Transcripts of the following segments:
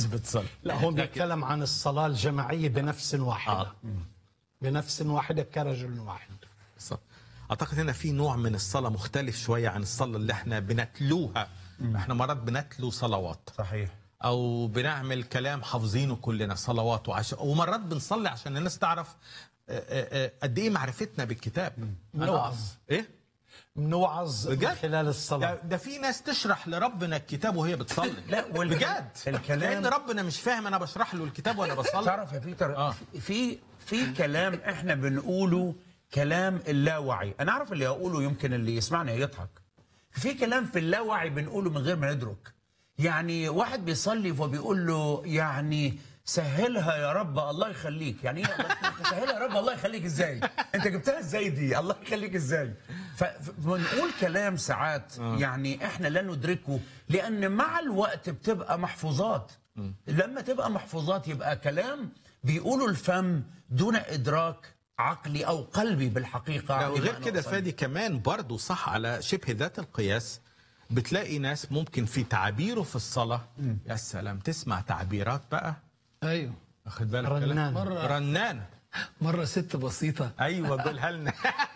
ناس بتصلي لا هو بيتكلم عن الصلاة الجماعية بنفس واحدة آه. بنفس واحدة كرجل واحد صح. اعتقد هنا في نوع من الصلاه مختلف شويه عن الصلاه اللي احنا بنتلوها احنا مرات بنتلو صلوات صحيح او بنعمل كلام حافظينه كلنا صلوات وعش... ومرات بنصلي عشان الناس تعرف آه، آه، آه، قد ايه معرفتنا بالكتاب نوعظ. ايه بنوعظ من بجد؟ خلال الصلاة ده, ده في ناس تشرح لربنا الكتاب وهي بتصلي لا، والك- بجد الكلام- لان ربنا مش فاهم انا بشرح له الكتاب وانا بصلي تعرف يا بيتر آه. في في كلام احنا بنقوله كلام اللاوعي انا اعرف اللي هقوله يمكن اللي يسمعني يضحك في كلام في اللاوعي بنقوله من غير ما ندرك يعني واحد بيصلي فبيقول له يعني سهلها يا رب الله يخليك يعني ايه أنت سهلها يا رب الله يخليك ازاي انت جبتها ازاي دي الله يخليك ازاي ف- فبنقول كلام ساعات يعني احنا لا ندركه لان مع الوقت بتبقى محفوظات لما تبقى محفوظات يبقى كلام بيقولوا الفم دون ادراك عقلي او قلبي بالحقيقه لا لما وغير أنا كده أصلي. فادي كمان برضو صح على شبه ذات القياس بتلاقي ناس ممكن في تعبيره في الصلاة يا سلام تسمع تعبيرات بقى ايوه واخد بالك رنان. مرة- رنان مره ست بسيطه ايوه قولها لنا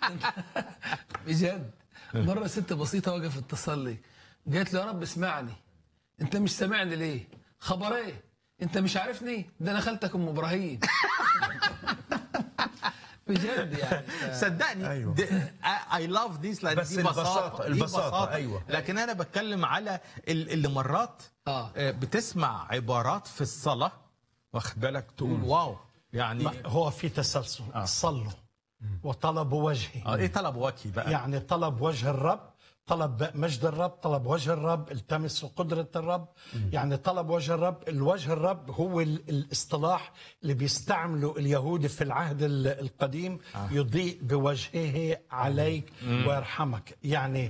بجد مره ست بسيطه وقفت تصلي قالت له يا رب اسمعني انت مش سامعني ليه خبر ايه انت مش عارفني ده انا خالتك ام ابراهيم بجد يعني ف- صدقني أيوة. اي لاف ذيس لان بس دي بساطه البساطة- دي البساطة، بساطة. أيوة. لكن انا بتكلم على ال- اللي مرات آه. آه، بتسمع عبارات في الصلاه واخد بالك تقول واو يعني ما هو في تسلسل صلوا وطلبوا وجهي آه، ايه طلب وجهي بقى يعني طلب وجه الرب طلب مجد الرب طلب وجه الرب التمسوا قدرة الرب يعني طلب وجه الرب الوجه الرب هو ال- الاصطلاح اللي بيستعمله اليهود في العهد ال- القديم يضيء بوجهه عليك ويرحمك يعني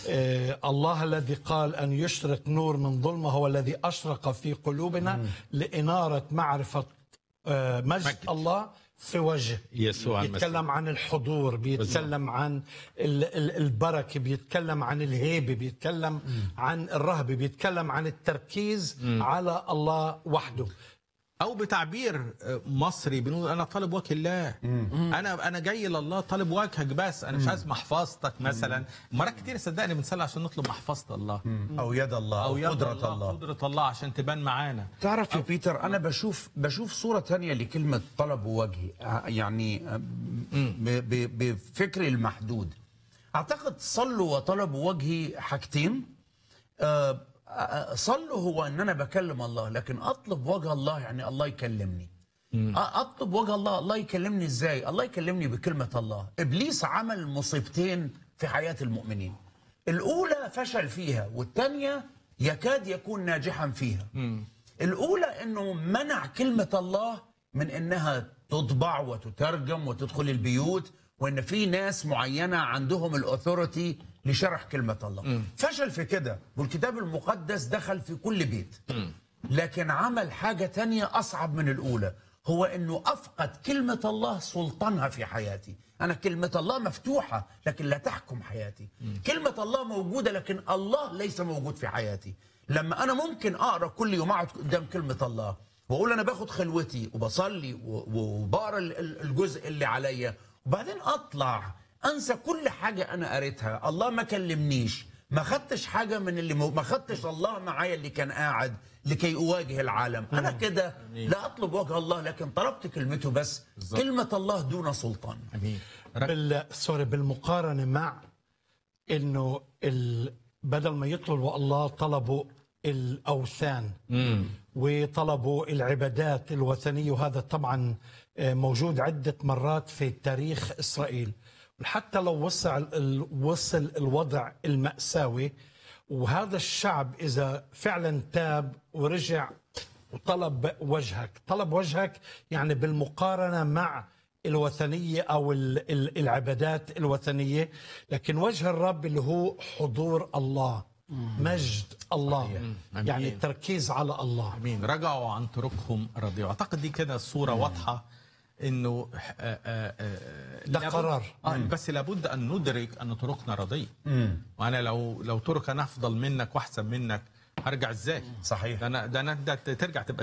آه الله الذي قال أن يشرق نور من ظلمة هو الذي أشرق في قلوبنا لإنارة معرفة آه مجد, مجد. الله في وجه يسوع المسيح. بيتكلم عن الحضور بيتكلم عن ال- ال- البركة بيتكلم عن الهيبة بيتكلم عن الرهبة بيتكلم عن التركيز على الله وحده او بتعبير مصري بنقول انا طالب وجه الله انا انا جاي لله طالب وجهك بس انا مش عايز محفظتك مثلا مرات كتير صدقني بنصلي عشان نطلب محفظه الله او يد الله او يد قدره الله, الله. قدره الله عشان تبان معانا تعرف يا بيتر انا بشوف بشوف صوره تانية لكلمه طلب وجهي آه، يعني آه، ب- ب- بفكري المحدود اعتقد صلوا وطلبوا وجهي حاجتين آه، آه، صلوا هو ان انا بكلم الله لكن اطلب وجه الله يعني الله يكلمني آه، اطلب وجه الله الله يكلمني ازاي الله يكلمني بكلمه الله ابليس عمل مصيبتين في حياه المؤمنين الاولى فشل فيها والثانيه يكاد يكون ناجحا فيها الاولى انه منع كلمه الله من انها تطبع وتترجم وتدخل البيوت وان في ناس معينه عندهم الاثوريتي لشرح كلمه الله فشل في كده والكتاب المقدس دخل في كل بيت لكن عمل حاجه تانية اصعب من الاولى هو انه افقد كلمه الله سلطانها في حياتي انا كلمه الله مفتوحه لكن لا تحكم حياتي كلمه الله موجوده لكن الله ليس موجود في حياتي لما انا ممكن اقرا كل يوم اقعد قدام كلمه الله واقول انا باخد خلوتي وبصلي و- و- وبقرا ال- ال- الجزء اللي عليا وبعدين اطلع انسى كل حاجه انا قريتها الله ما كلمنيش ما خدتش حاجه من اللي مو... ما خدتش الله معايا اللي كان قاعد لكي اواجه العالم انا كده لا اطلب وجه الله لكن طلبت كلمته بس كلمه الله دون سلطان امين بال... سوري بالمقارنة مع انه ال... بدل ما يطلبوا الله طلبوا الاوثان وطلبوا العبادات الوثنيه وهذا طبعا آه، موجود عده مرات في تاريخ اسرائيل حتى لو وصل ال- وصل الوضع الماساوي وهذا الشعب اذا فعلا تاب ورجع وطلب وجهك طلب وجهك يعني بالمقارنه مع الوثنيه او ال- ال- العبادات الوثنيه لكن وجه الرب اللي هو حضور الله مجد الله أمين. يعني التركيز على الله امين رجعوا عن طرقهم رضيوا اعتقد دي كده صوره واضحه انه آه، آه، آه، ده لابد- قرار. آه بس لابد ان ندرك ان طرقنا رديه وانا لو لو طرق انا افضل منك واحسن منك هرجع ازاي صحيح. ده انا ده انا ده ترجع تبقى